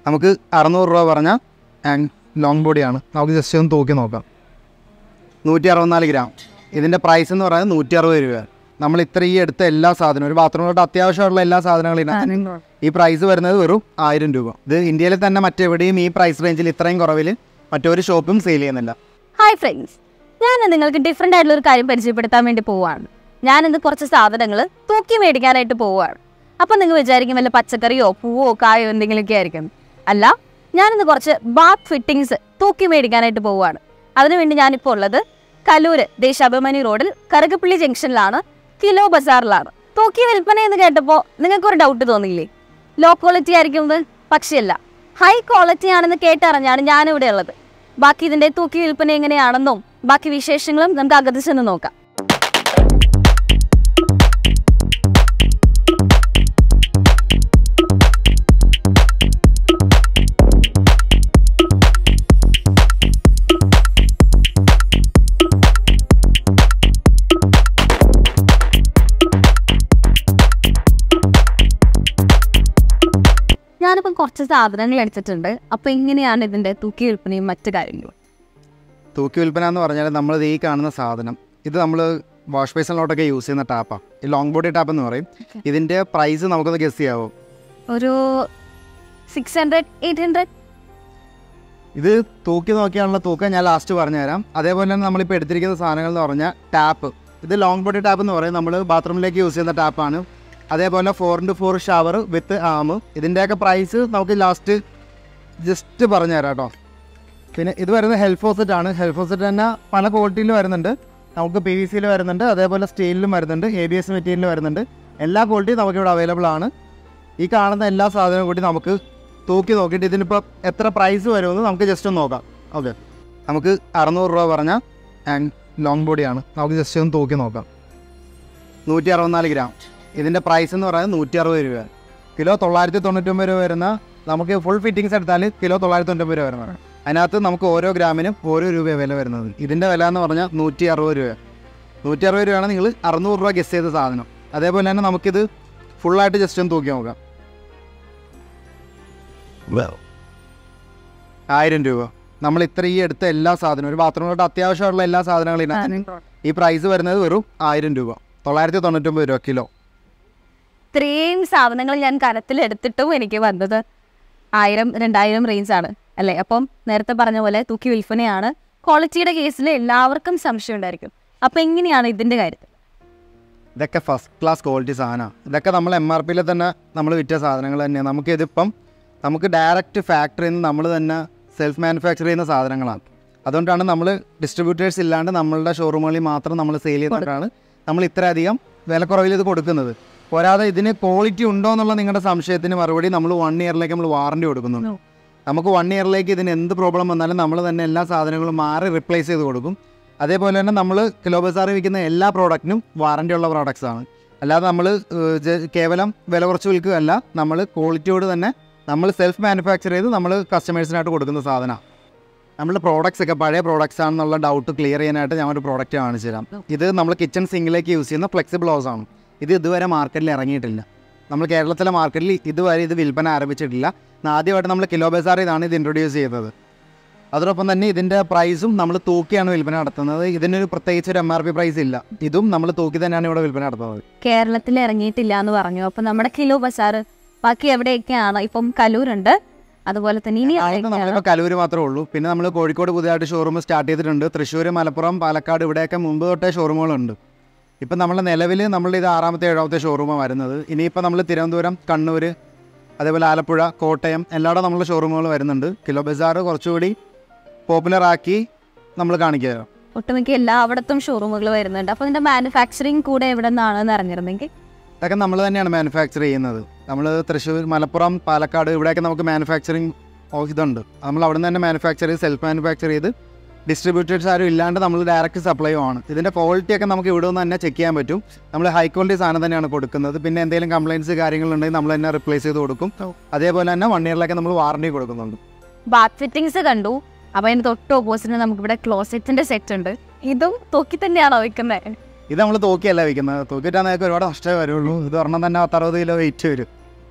നമുക്ക് അറുന്നൂറ് രൂപ പറഞ്ഞ ആൻഡ് ലോങ് ബോഡിയാണ് നമുക്ക് ജസ്റ്റ് ഒന്ന് തൂക്കി നോക്കാം നൂറ്റി അറുപത്തിനാല് ഗ്രാം ഇതിൻ്റെ പ്രൈസ് എന്ന് പറയുന്നത് നൂറ്റി അറുപത് രൂപ നമ്മൾ ഇത്ര ഈ എടുത്ത എല്ലാ സാധനവും ഒരു ബാത്റൂമിലോട്ട് അത്യാവശ്യമുള്ള എല്ലാ സാധനങ്ങളും ഇതിനകത്ത് ഈ പ്രൈസ് വരുന്നത് വെറും ആയിരം രൂപ ഇത് ഇന്ത്യയിൽ തന്നെ മറ്റെവിടെയും ഈ പ്രൈസ് റേഞ്ചിൽ ഇത്രയും കുറവിൽ മറ്റൊരു ഷോപ്പും സെയിൽ ചെയ്യുന്നില്ല ഹായ് ഫ്രണ്ട്സ് ഞാൻ നിങ്ങൾക്ക് ഡിഫറെൻ്റ് ആയിട്ടുള്ള ഒരു കാര്യം പരിചയപ്പെടുത്താൻ വേണ്ടി പോവുകയാണ് ഞാൻ ഇന്ന് കുറച്ച് സാധനങ്ങൾ തൂക്കി മേടിക്കാനായിട്ട് പോവുകയാണ് അപ്പം നിങ്ങൾ വിചാരിക്കും വല്ല പച്ചക്കറിയോ പൂവോ കായോ എന്തെങ്കിലുമൊക്കെ ആയിരിക്കും അല്ല ഞാനിന്ന് കുറച്ച് ബാത്ത് ഫിറ്റിങ്സ് തൂക്കി മേടിക്കാനായിട്ട് പോവുകയാണ് അതിനുവേണ്ടി ഞാനിപ്പോൾ ഉള്ളത് കലൂര് ദേശാഭിമാനി റോഡിൽ കറുകപ്പള്ളി ജംഗ്ഷനിലാണ് കിലോ ബസാറിലാണ് തൂക്കി വിൽപ്പന എന്ന് കേട്ടപ്പോൾ നിങ്ങൾക്കൊരു ഡൗട്ട് തോന്നിയില്ലേ ലോ ക്വാളിറ്റി ആയിരിക്കുന്നത് പക്ഷേ ഹൈ ക്വാളിറ്റി ആണെന്ന് കേട്ടറിഞ്ഞാണ് ഞാനിവിടെ ഉള്ളത് ബാക്കി ഇതിന്റെ തൂക്കി വിൽപ്പന എങ്ങനെയാണെന്നും ബാക്കി വിശേഷങ്ങളും നമുക്ക് അകത്ത് ചെന്ന് നോക്കാം ഞാനിപ്പം കുറച്ച് സാധനങ്ങൾ എടുത്തിട്ടുണ്ട് അപ്പൊ എങ്ങനെയാണ് ഇതിന്റെ തൂക്കി വിൽപ്പനയും മറ്റു കാര്യങ്ങളും തൂക്കി വിൽപ്പന എന്ന് പറഞ്ഞാൽ നമ്മൾ ഈ കാണുന്ന സാധനം ഇത് നമ്മൾ വാഷ് ബേസിലോട്ടൊക്കെ യൂസ് ചെയ്യുന്ന ടാപ്പാണ് ഈ ലോങ് ബോഡി ടാപ്പ് എന്ന് പറയും ഇതിൻ്റെ പ്രൈസ് നമുക്കൊന്ന് ഗസ് ചെയ്യാവോ ഒരു സിക്സ് ഹൺഡ്രഡ് എയ്റ്റ് ഹൺഡ്രഡ് ഇത് തൂക്കി നോക്കിയാണുള്ള തൂക്കം ഞാൻ ലാസ്റ്റ് പറഞ്ഞുതരാം അതേപോലെ തന്നെ നമ്മളിപ്പോൾ എടുത്തിരിക്കുന്ന സാധനങ്ങൾ എന്ന് പറഞ്ഞാൽ ടാപ്പ് ഇത് ലോങ് ബോഡി ടാപ്പ് എന്ന് പറയും നമ്മൾ ബാത്റൂമിലേക്ക് യൂസ് ചെയ്യുന്ന ടാപ്പാണ് അതേപോലെ four into four shower with arm ഇതിൻ്റെയൊക്കെ പ്രൈസ് നമുക്ക് ലാസ്റ്റ് ജസ്റ്റ് പറഞ്ഞുതരാം കേട്ടോ പിന്നെ ഇത് വരുന്നത് ഹെൽഫ് ഫോസെറ്റ് ആണ് ഹെൽഫ് ഫോസെറ്റ് തന്നെ പല ക്വാളിറ്റിയിൽ വരുന്നുണ്ട് നമുക്ക് പി വി സിയിൽ വരുന്നുണ്ട് അതേപോലെ സ്റ്റീലിലും വരുന്നുണ്ട് എ ബി എസ് മെറ്റീരിയലിൽ വരുന്നുണ്ട് എല്ലാ ക്വാളിറ്റിയും നമുക്കിവിടെ അവൈലബിൾ ആണ് ഈ കാണുന്ന എല്ലാ സാധനവും കൂടി നമുക്ക് തൂക്കി നോക്കിയിട്ട് ഇതിനിപ്പോൾ എത്ര പ്രൈസ് വരുമെന്ന് നമുക്ക് ജസ്റ്റ് ഒന്ന് നോക്കാം ഓക്കെ നമുക്ക് അറുന്നൂറ് രൂപ പറഞ്ഞ ആൻഡ് ലോങ് ബോഡിയാണ് നമുക്ക് ജസ്റ്റ് ഒന്ന് തൂക്കി നോക്കാം നൂറ്റി അറുപത്തിനാല് ഗ്രാം ഇതിൻ്റെ പ്രൈസ് എന്ന് പറയുന്നത് നൂറ്റി അറുപത് രൂപ കിലോ തൊള്ളായിരത്തി തൊണ്ണൂറ്റൊമ്പത് രൂപ വരുന്ന നമുക്ക് ഫുൾ ഫിറ്റിങ്സ് എടുത്താൽ കിലോ തൊള്ളായിരത്തി തൊണ്ണൂറ്റൊമ്പത് രൂപ വരുന്നതാണ് അതിനകത്ത് നമുക്ക് ഓരോ ഗ്രാമിനും ഓരോ രൂപ വില വരുന്നത് ഇതിൻ്റെ വില എന്ന് പറഞ്ഞാൽ നൂറ്റി അറുപത് രൂപ നൂറ്റി അറുപത് രൂപയാണ് നിങ്ങൾ അറുന്നൂറ് രൂപ ഗസ് ചെയ്ത സാധനം അതേപോലെ തന്നെ നമുക്കിത് ഫുള്ളായിട്ട് ജസ്റ്റ് ഒന്ന് തൂക്കി നോക്കാം ആയിരം രൂപ നമ്മൾ ഇത്ര ഈ എടുത്ത എല്ലാ സാധനവും ഒരു ബാത്റൂമിലോട്ട് അത്യാവശ്യമുള്ള എല്ലാ സാധനങ്ങളും ഇതിനകത്ത് ഈ പ്രൈസ് വരുന്നത് വെറും ആയിരം രൂപ തൊള്ളായിരത്തി തൊണ്ണൂറ്റൊമ്പത് രൂപ കിലോ ഇത്രയും സാധനങ്ങൾ ഞാൻ കരത്തിലെടുത്തിട്ടും എനിക്ക് വന്നത് ആയിരം രണ്ടായിരം റേഞ്ച് ആണ് അല്ലേ അപ്പം നേരത്തെ പറഞ്ഞ പോലെ തൂക്കി വിൽപ്പനയാണ് ക്വാളിറ്റിയുടെ കേസിൽ എല്ലാവർക്കും സംശയം ഉണ്ടായിരിക്കും അപ്പം എങ്ങനെയാണ് ഇതിന്റെ കാര്യത്തിൽ ഇതൊക്കെ ഫസ്റ്റ് ക്ലാസ് ക്വാളിറ്റി സാധനമാണ് ഇതൊക്കെ നമ്മൾ എം ആർ പിയിൽ തന്നെ നമ്മൾ വിറ്റ സാധനങ്ങൾ തന്നെയാണ് നമുക്ക് ഇതിപ്പം നമുക്ക് ഡയറക്റ്റ് ഫാക്ടറിയിൽ നിന്ന് നമ്മൾ തന്നെ സെൽഫ് മാനുഫാക്ചർ ചെയ്യുന്ന സാധനങ്ങളാണ് അതുകൊണ്ടാണ് നമ്മൾ ഡിസ്ട്രിബ്യൂട്ടേഴ്സ് ഇല്ലാണ്ട് നമ്മളുടെ ഷോറൂമുകളിൽ മാത്രം നമ്മൾ സെയിൽ ചെയ്യുന്നതാണ് നമ്മൾ ഇത്രയധികം വിലക്കുറവിൽ ഇത് കൊടുക്കുന്നത് പോരാതെ ഇതിന് ക്വാളിറ്റി ഉണ്ടോ എന്നുള്ള നിങ്ങളുടെ സംശയത്തിന് മറുപടി നമ്മൾ വൺ ഇയറിലേക്ക് നമ്മൾ വാറണ്ടി കൊടുക്കുന്നുണ്ട് ഉം. നമുക്ക് വൺ ഇയറിലേക്ക് ഇതിന് എന്ത് പ്രോബ്ലം വന്നാലും നമ്മൾ തന്നെ എല്ലാ സാധനങ്ങളും മാറി റിപ്ലേസ് ചെയ്ത് കൊടുക്കും അതേപോലെ തന്നെ നമ്മൾ കിലോ ബസാറിൽ വിൽക്കുന്ന എല്ലാ പ്രോഡക്റ്റിനും വാറണ്ടി ഉള്ള പ്രോഡക്റ്റ്സ് ആണ് അല്ലാതെ നമ്മൾ കേവലം വില കുറച്ച് വിൽക്കുകയല്ല നമ്മൾ ക്വാളിറ്റിയോട് തന്നെ നമ്മൾ സെൽഫ് മാനുഫാക്ചർ ചെയ്ത് നമ്മൾ കസ്റ്റമേഴ്സിനായിട്ട് കൊടുക്കുന്ന സാധനമാണ് നമ്മുടെ പ്രോഡക്റ്റ്സ് ഒക്കെ പഴയ പ്രോഡക്റ്റ്സ് ആണെന്നുള്ള ഡൗട്ട് ക്ലിയർ ചെയ്യാനായിട്ട് ഞാൻ ഒരു പ്രോഡക്റ്റ് കാണിച്ചു തരാം ഇത് നമ്മൾ കിച്ചൺ സിങ്കിലേക്ക് യൂസ് ചെയ്യുന്ന ഫ്ലെക്സിബിൾ ഹൗസ് ആണ് ഇത് ഇതുവരെ മാർക്കറ്റിൽ ഇറങ്ങിയിട്ടില്ല നമ്മൾ കേരളത്തിലെ മാർക്കറ്റിൽ ഇതുവരെ ഇത് വിൽപ്പന ആരംഭിച്ചിട്ടില്ല ആദ്യമായിട്ട് നമ്മൾ കിലോ ബസാറിൽ നിന്നാണ് ഇത് ഇൻട്രൊഡ്യൂസ് ചെയ്തത് അതോടൊപ്പം തന്നെ ഇതിൻ്റെ പ്രൈസും നമ്മൾ തൂക്കിയാണ് വിൽപ്പന നടത്തുന്നത് ഇതിനൊരു പ്രത്യേകിച്ച് ഒരു എം ആർ പി പ്രൈസ് ഇല്ല ഇതും നമ്മൾ തൂക്കി തന്നെയാണ് ഇവിടെ വിൽപ്പന നടത്തുന്നത് കേരളത്തിൽ ഇറങ്ങിയിട്ടില്ല എന്ന് പറഞ്ഞു അപ്പം നമ്മുടെ കിലോ ബസാർ ബാക്കി എവിടെയൊക്കെയാണ് ഇപ്പം കലൂരുണ്ട് അതുപോലെ തന്നെ ഇനി ആയിട്ട് എവിടെയൊക്കെയാണ്? നമ്മളിപ്പോൾ കലൂര് മാത്രമേ ഉള്ളൂ പിന്നെ നമ്മൾ കോഴിക്കോട് പുതിയതായിട്ട് ഷോറൂം സ്റ്റാർട്ട് ചെയ്തിട്ടുണ്ട് തൃശ്ശൂർ മലപ്പുറം പാലക്കാട് ഇവിടെയൊക്കെ മുമ്പ് തൊട്ടേ ഷോറൂമുകളുണ്ട് ഇപ്പം നമ്മൾ നിലവിൽ നമ്മൾ ഇത് ആറാമത്തെ ഏഴാമത്തെ ഷോറൂമാണ് വരുന്നത് ഇനിയിപ്പോൾ നമ്മൾ തിരുവനന്തപുരം കണ്ണൂർ അതേപോലെ ആലപ്പുഴ കോട്ടയം എല്ലായിടും നമ്മൾ ഷോറൂമുകൾ വരുന്നുണ്ട് കിലോ ബസാർ കുറച്ചുകൂടി പോപ്പുലർ ആക്കി നമ്മൾ കാണിക്കുക ഒട്ടുമിക്ക എല്ലായിടത്തും ഷോറൂമുകൾ വരുന്നുണ്ട് അപ്പോൾ ഇതിന്റെ മാനുഫാക്ചറിങ് കൂടെ എവിടെ നിന്നാണെന്ന് അറിഞ്ഞിരുന്നെങ്കിൽ ഇതൊക്കെ നമ്മൾ തന്നെയാണ് മാനുഫാക്ചർ ചെയ്യുന്നത് നമ്മൾ തൃശ്ശൂർ മലപ്പുറം പാലക്കാട് ഇവിടെയൊക്കെ നമുക്ക് മാനുഫാക്ചറിങ് ഇതുണ്ട് നമ്മൾ അവിടെ നിന്ന് തന്നെ മാനുഫാക്ചർ ചെയ്ത് സെൽഫ് മാനുഫാക്ചർ ചെയ്ത് ഡിസ്ട്രിബ്യൂട്ടേഴ്സ് ആരും ഇല്ലാണ്ട് നമ്മൾ ഡയറക്റ്റ് സപ്ലൈ ആണ് ഇതിൻ്റെ ക്വാളിറ്റി ഒക്കെ നമുക്ക് ഇവിടെ നിന്ന് തന്നെ ചെക്ക് ചെയ്യാൻ പറ്റും നമ്മൾ ഹൈ ക്വാളിറ്റി സാധനം തന്നെയാണ് കൊടുക്കുന്നത് പിന്നെ എന്തെങ്കിലും കംപ്ലയിൻസ് കാര്യങ്ങളുണ്ടെങ്കിൽ നമ്മൾ തന്നെ റിപ്ലേസ് ചെയ്ത് കൊടുക്കും അതേപോലെ തന്നെ വൺ ഇയറിലൊക്കെ നമ്മൾ വാറണ്ടി കൊടുക്കുന്നുണ്ട് ബാത്ത് ഫിറ്റിങ്സ് കണ്ടു അപ്പോൾ അതിന് തൊട്ട് ഓപ്പോസിറ്റ് നമുക്കിവിടെ ക്ലോസറ്റിന്റെ സെറ്റ് ഉണ്ട് ഇതും തൂക്കി തന്നെയാണോ വെക്കുന്നത് ഇത് നമ്മൾ തൂക്കിയല്ല വയ്ക്കുന്നത് തൂക്കിയിട്ടാൽ നിങ്ങൾക്ക് ഒരുപാട് നഷ്ടമേ വരുള്ളൂ ഇത് ഒരെണ്ണം തന്നെ പത്തറുപത് കിലോ വെയിറ്റ് വരും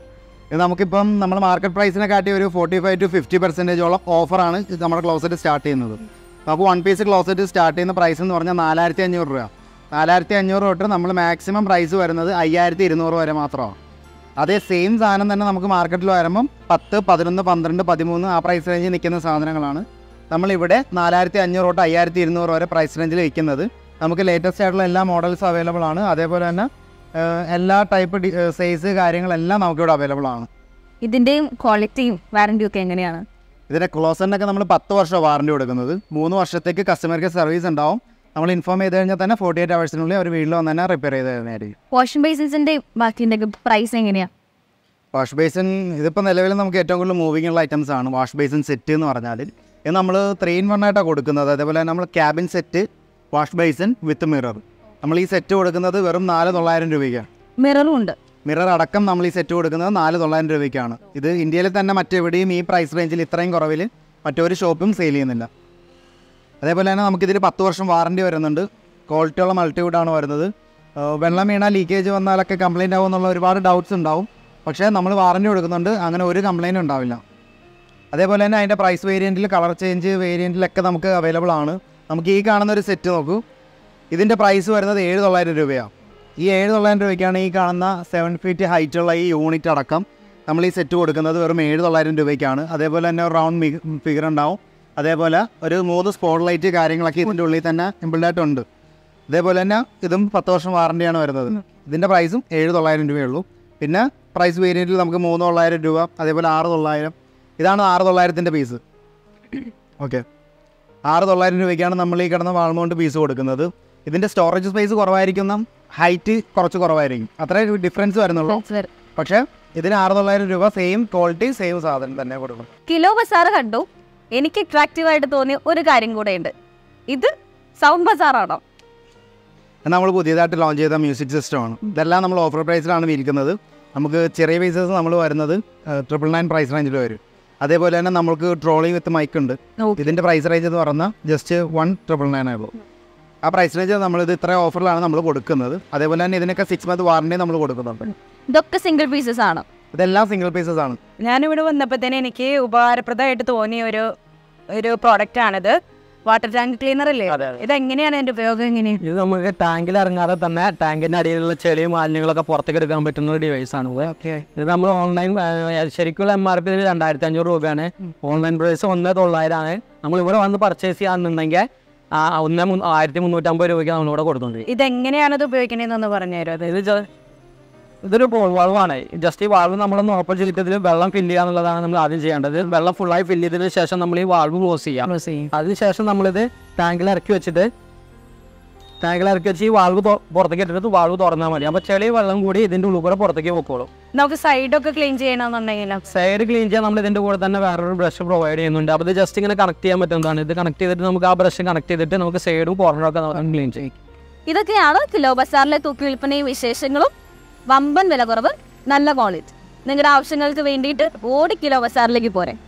ഇത് നമുക്കിപ്പം നമ്മൾ മാർക്കറ്റ് പ്രൈസിനെ കാട്ടി ഒരു ഫോർട്ടി ഫൈവ് ടു ഫിഫ്റ്റി പെർസെൻറ്റേജോളം ഓഫറാണ് ഇത് നമ്മുടെ ക്ലോസറ്റ് സ്റ്റാർട്ട് ചെയ്യുന്നത് നമുക്ക് വൺ പീസ് ക്ലോസറ്റ് സ്റ്റാർട്ട് ചെയ്യുന്ന പ്രൈസ് എന്ന് പറഞ്ഞാൽ നാലായിരത്തി അഞ്ഞൂറ് രൂപ നാലായിരത്തി അഞ്ഞൂറ് തൊട്ട് നമ്മൾ മാക്സിമം പ്രൈസ് വരുന്നത് അയ്യായിരത്തി ഇരുന്നൂറ് വരെ മാത്രമാണ് അതേ സെയിം സാധനം തന്നെ നമുക്ക് മാർക്കറ്റിൽ വരുമ്പം പത്ത് പതിനൊന്ന് പന്ത്രണ്ട് പതിമൂന്ന് ആ പ്രൈസ് റേഞ്ചിൽ നിൽക്കുന്ന സാധനങ്ങളാണ് നമ്മളിവിടെ നാലായിരത്തി അഞ്ഞൂറ് തൊട്ട് അയ്യായിരത്തി ഇരുന്നൂറ് വരെ പ്രൈസ് റേഞ്ചിൽ വിൽക്കുന്നത് നമുക്ക് ലേറ്റസ്റ്റ് ആയിട്ടുള്ള എല്ലാ മോഡൽസ് അവൈലബിൾ ആണ് അതേപോലെ തന്നെ ഏഹ്, എല്ലാ ടൈപ്പ് സൈസ് കാര്യങ്ങളെല്ലാം നമുക്കിവിടെ അവൈലബിൾ ആണ് ഇതിന്റെയും ക്വാളിറ്റിയും വാറന്റിയും ഒക്കെ എങ്ങനെയാണ് ഇതിൻ്റെ ക്ലോസറിനൊക്കെ നമ്മൾ പത്ത് വർഷം വാറണ്ടി കൊടുക്കുന്നത് മൂന്ന് വർഷത്തേക്ക് കസ്റ്റമർക്ക് സർവീസ് ഉണ്ടാവും നമ്മൾ ഇൻഫോം ചെയ്ത് കഴിഞ്ഞാൽ തന്നെ ഫോർട്ടി എയ്റ്റ് അവേഴ്സിനുള്ളിൽ അവർ വീട്ടിൽ വന്ന് തന്നെ റിപ്പയർ ചെയ്ത് തരുന്നതായിരിക്കും വാഷിംഗ് ബേസിൻസിന്റെയും ബാക്കിന്റെ പ്രൈസ് എങ്ങനെയാ വാഷ് ബേസിൻ ഇതിപ്പോൾ നിലവിൽ നമുക്ക് ഏറ്റവും കൂടുതൽ മൂവിങ് ഉള്ള ഐറ്റംസ് ആണ് വാഷ് ബേസിൻ സെറ്റ് എന്ന് പറഞ്ഞാൽ ഇത് നമ്മൾ ത്രീ ഇൻ വൺ ആയിട്ടാണ് കൊടുക്കുന്നത് അതേപോലെ തന്നെ നമ്മൾ cabin set wash basin with mirror നമ്മൾ ഈ സെറ്റ് കൊടുക്കുന്നത് വെറും നാല് തൊള്ളായിരം രൂപയ്ക്കാണ് മിററും ഉണ്ട് മിറർ അടക്കം നമ്മൾ ഈ സെറ്റ് കൊടുക്കുന്നത് നാല് തൊള്ളായിരം രൂപയ്ക്കാണ് ഇത് ഇന്ത്യയിൽ തന്നെ മറ്റെവിടെയും ഈ പ്രൈസ് റേഞ്ചിൽ ഇത്രയും കുറവിൽ മറ്റൊരു ഷോപ്പും സെയിൽ ചെയ്യുന്നില്ല അതേപോലെ തന്നെ നമുക്കിതിൽ പത്ത് വർഷം വാറണ്ടി വരുന്നുണ്ട് ക്വാളിറ്റിയുള്ള മൾട്ടിവുഡാണ് വരുന്നത് ആ, വെള്ളം വീണാൽ ലീക്കേജ് വന്നാലൊക്കെ കംപ്ലൈൻറ്റ് ആവും എന്നുള്ള ഒരുപാട് ഡൗട്ട്സ് ഉണ്ടാവും പക്ഷേ നമ്മൾ വാറണ്ടി കൊടുക്കുന്നുണ്ട് അങ്ങനെ ഒരു കംപ്ലൈൻറ്റും ഉണ്ടാവില്ല അതേപോലെ തന്നെ അതിൻ്റെ പ്രൈസ് വേരിയൻറ്റിൽ കളർ ചേഞ്ച് വേരിയൻറ്റിലൊക്കെ നമുക്ക് അവൈലബിൾ ആണ് നമുക്ക് ഈ കാണുന്ന ഒരു സെറ്റ് നോക്കൂ ഇതിൻ്റെ പ്രൈസ് വരുന്നത് ഏഴ് തൊള്ളായിരം രൂപയാണ് ഈ ഏഴ് തൊള്ളായിരം രൂപയ്ക്കാണ് ഈ കാണുന്ന സെവൻ ഫീറ്റ് ഹൈറ്റുള്ള ഈ യൂണിറ്റ് അടക്കം നമ്മൾ ഈ സെറ്റ് കൊടുക്കുന്നത് വെറും ഏഴ് തൊള്ളായിരം രൂപയ്ക്കാണ് അതേപോലെ തന്നെ ഒരു റൗണ്ട് ഫിഗർ ഉണ്ടാവും അതേപോലെ ഒരു മൂന്ന് സ്പോട്ട് ലൈറ്റ് കാര്യങ്ങളൊക്കെ ഇതിൻ്റെ ഉള്ളിൽ തന്നെ ഇമ്പിൾഡായിട്ടുണ്ട് അതേപോലെ തന്നെ ഇതും പത്ത് വർഷം വാറണ്ടിയാണ് വരുന്നത് ഇതിൻ്റെ പ്രൈസും ഏഴ് തൊള്ളായിരം രൂപയുള്ളൂ പിന്നെ പ്രൈസ് വേരിയൻറ്റിൽ നമുക്ക് മൂന്ന് തൊള്ളായിരം രൂപ അതേപോലെ ആറ് തൊള്ളായിരം ഇതാണ് ആറ് തൊള്ളായിരത്തിൻ്റെ പീസ് ഓക്കെ ആറ് തൊള്ളായിരം രൂപയ്ക്കാണ് നമ്മൾ ഈ കിടന്ന വാൾമൗണ്ട് പീസ് കൊടുക്കുന്നത് ഇതിൻ്റെ സ്റ്റോറേജ് സ്പേസ് കുറവായിരിക്കുന്ന ഹൈറ്റ് കുറച്ച് കുറവായിരിക്കും അത്രേ ഡിഫറൻസ് വരുന്നുള്ളൂ പക്ഷേ ഇതിന് ആറ് തൊള്ളായിരം രൂപ സെയിം ക്വാളിറ്റി സെയിം സാധനം തന്നെ കൊടുക്കണം കിലോ ബസാർ കണ്ടു എനിക്ക് അട്രാക്റ്റീവ് ആയിട്ട് തോന്നിയ ഒരു കാര്യം കൂടെ ഉണ്ട് ഇത് സൗണ്ട് ബസാറാണോ നമ്മൾ പുതിയതായിട്ട് ലോഞ്ച് ചെയ്ത മ്യൂസിക് സിസ്റ്റമാണ് ഇതെല്ലാം നമ്മൾ ഓഫർ പ്രൈസിലാണ് വിൽക്കുന്നത് നമുക്ക് ചെറിയ പീസസ് നമ്മൾ വരുന്നത് ട്രിപ്പിൾ നയൻ പ്രൈസ് റേഞ്ചിൽ വരും അതേപോലെ തന്നെ നമുക്ക് ട്രോളി വിത്ത് മൈക്ക് ഉണ്ട് Okay. ഇതിൻ്റെ പ്രൈസ് റേഞ്ച് എന്ന് പറഞ്ഞാൽ ജസ്റ്റ് വൺ ട്രിപ്പിൾ നയൻ ആയുള്ളൂ ആ പ്രൈസ് റേഞ്ച് നമ്മളിത് ഇത്ര ഓഫറിലാണ് നമ്മൾ കൊടുക്കുന്നത് അതേപോലെ തന്നെ ഇതിനൊക്കെ സിക്സ് മന്ത് വാറണ്ടി നമ്മൾ കൊടുക്കുന്നുണ്ട് ഇതൊക്കെ സിംഗിൾ പീസസ് ആണ് ഇതെല്ലാം സിംഗിൾ പീസസ് ആണ് ഞാനിവിടെ വന്നപ്പോഴത്തേന് എനിക്ക് ഉപകാരപ്രദമായിട്ട് തോന്നിയ ഒരു ഒരു പ്രോഡക്റ്റ് ആണിത് വാട്ടർ ടാങ്ക് ക്ലീനർ അല്ലേ അതെ, അതെ. ഇത് എങ്ങനെയാണ് അതിന്റെ ഉപയോഗം എങ്ങനെയാണ് ഇത് നമുക്ക് ടാങ്കിൽ ഇറങ്ങാതെ തന്നെ ടാങ്കിന്റെ അടിയിലുള്ള ചെളിയും മാലിന്യങ്ങളൊക്കെ പുറത്തേക്ക് എടുക്കാൻ പറ്റുന്ന ഒരു ഡിവൈസ് ആണ് ഇത് നമ്മൾ ഓൺലൈൻ ശരിക്കുള്ള എം ആർ പി രണ്ടായിരത്തി അഞ്ഞൂറ് രൂപയാണ് ഓൺലൈൻ പ്രൈസ് ഒന്ന് തൊള്ളായിരം ആണ് നമ്മൾ ഇവിടെ വന്ന് പർച്ചേസ് ചെയ്യാന്നുണ്ടെങ്കിൽ ആ ഒന്ന് മു- ആയിരത്തി മുന്നൂറ്റമ്പത് രൂപയ്ക്ക് നമ്മളിവിടെ കൊടുക്കുന്നുണ്ട് ഇത് എങ്ങനെയാണ് ഇത് ഉപയോഗിക്കണേന്നൊന്ന് പറഞ്ഞുതരും അത് ഇത് ജ- ഇതൊരു ബോൾ വാൾവാണ് ജസ്റ്റ് ഈ വാൾവ് നമ്മളൊന്ന് ഓപ്പൺ ചെയ്തിട്ട് ഇതിൽ വെള്ളം ഫില്ല് ചെയ്യുക എന്നുള്ളതാണ് നമ്മൾ ആദ്യം ചെയ്യേണ്ടത് വെള്ളം ഫുള്ളായി ഫില്ല് ചെയ്തതിന് ശേഷം നമ്മൾ ഈ വാൾവ് ക്ലോസ് ചെയ്യാം അതിനുശേഷം നമ്മളിത് ടാങ്കിൽ ഇറക്കി വെച്ചിട്ട് ടാങ്കിൽ ഇറക്കി വെച്ച് ഈ വാൾവ് തൊ- പുറത്തേക്ക് ഇട്ടിട്ട് വാൾവ് തുറന്നാൽ മതി അപ്പോൾ ചെളി വെള്ളം കൂടി ഇതിൻ്റെ ഉള്ളിൽ കൂടെ പുറത്തേക്ക് പൊക്കോളും നമുക്ക് സൈഡൊക്കെ ക്ലീൻ ചെയ്യണമെന്നുണ്ടെങ്കിൽ സൈഡ് ക്ലീൻ ചെയ്യാൻ നമ്മൾ ഇതിൻ്റെ കൂടെ തന്നെ വേറൊരു ബ്രഷ് പ്രൊവൈഡ് ചെയ്യുന്നുണ്ട് അപ്പോൾ ഇത് ജസ്റ്റ് ഇങ്ങനെ കണക്ട് ചെയ്യാൻ പറ്റുന്നതാണ് ഇത് കണക്ട് ചെയ്തിട്ട് നമുക്ക് ആ ബ്രഷ് കണക്ട് ചെയ്തിട്ട് നമുക്ക് സൈഡും കോർണറൊക്കെ ക്ലീൻ ചെയ്യും ഇതൊക്കെയാണ് കിലോ ബസാറിലെ തൂക്കി വിൽപ്പനയും വിശേഷങ്ങളും വമ്പൻ വില കുറവ് നല്ല ക്വാളിറ്റി നിങ്ങളുടെ ആവശ്യങ്ങൾക്ക് വേണ്ടിയിട്ട് ഓടി കിലോ ബസാറിലേക്ക് പോരെ